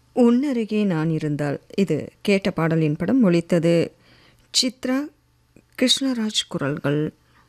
உன்னருகே நான் இருந்தால் இது கேட்ட பாடலின் படம் ஒலித்தது சித்ரா கிருஷ்ணராஜ் குரல்கள்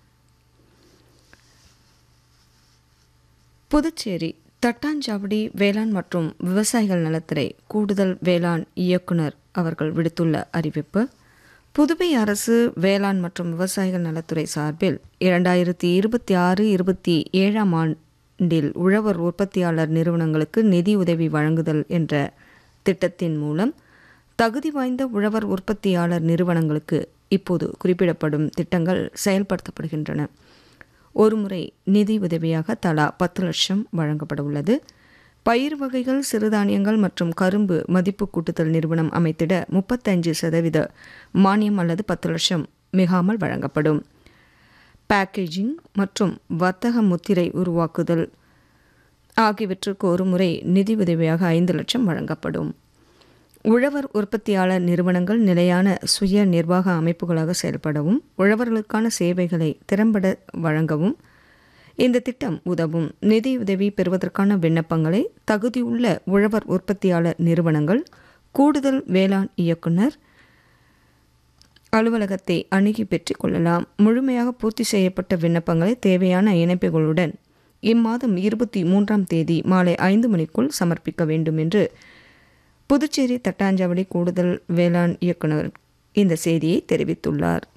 புதுச்சேரி தட்டாஞ்சாவடி வேளாண் மற்றும் விவசாயிகள் நலத்துறை கூடுதல் வேளாண் இயக்குனர் அவர்கள் விடுத்துள்ள அறிவிப்பு புதுவை அரசு வேளாண் மற்றும் விவசாயிகள் நலத்துறை சார்பில் இரண்டாயிரத்தி இருபத்தி ஆறு இருபத்தி ஏழாம் ஆண்டில் உழவர் உற்பத்தியாளர் நிறுவனங்களுக்கு நிதி உதவி வழங்குதல் என்ற திட்டத்தின் மூலம் தகுதி வாய்ந்த உழவர் உற்பத்தியாளர் நிறுவனங்களுக்கு இப்போது குறிப்பிடப்படும் திட்டங்கள் செயல்படுத்தப்படுகின்றன ஒருமுறை நிதி உதவியாக தலா பத்து லட்சம் வழங்கப்பட உள்ளது பயிர் வகைகள் சிறுதானியங்கள் மற்றும் கரும்பு மதிப்பு கூட்டுதல் நிறுவனம் அமைத்திட முப்பத்தஞ்சு சதவீத மானியம் அல்லது பத்து லட்சம் மிகாமல் வழங்கப்படும் பேக்கேஜிங் மற்றும் வர்த்தக முத்திரை உருவாக்குதல் ஆகியவற்றுக்கு ஒரு முறை நிதி உதவியாக ஐந்து லட்சம் வழங்கப்படும் உழவர் உற்பத்தியாளர் நிறுவனங்கள் நிலையான சுய நிர்வாக அமைப்புகளாக செயல்படவும் உழவர்களுக்கான சேவைகளை திறம்பட வழங்கவும் இந்த திட்டம் உதவும் நிதியுதவி பெறுவதற்கான விண்ணப்பங்களை தகுதியுள்ள உழவர் உற்பத்தியாளர் நிறுவனங்கள் கூடுதல் வேளாண் இயக்குனர் அலுவலகத்தை அணுகி பெற்றுக் கொள்ளலாம் முழுமையாக பூர்த்தி செய்யப்பட்ட விண்ணப்பங்களை தேவையான இணைப்புகளுடன் இம்மாதம் இருபத்தி மூன்றாம் தேதி மாலை ஐந்து மணிக்குள் சமர்ப்பிக்க வேண்டும் என்று புதுச்சேரி தட்டாஞ்சாவடி கூடுதல் வேளாண் இயக்குனர் இந்த செய்தியை தெரிவித்துள்ளார்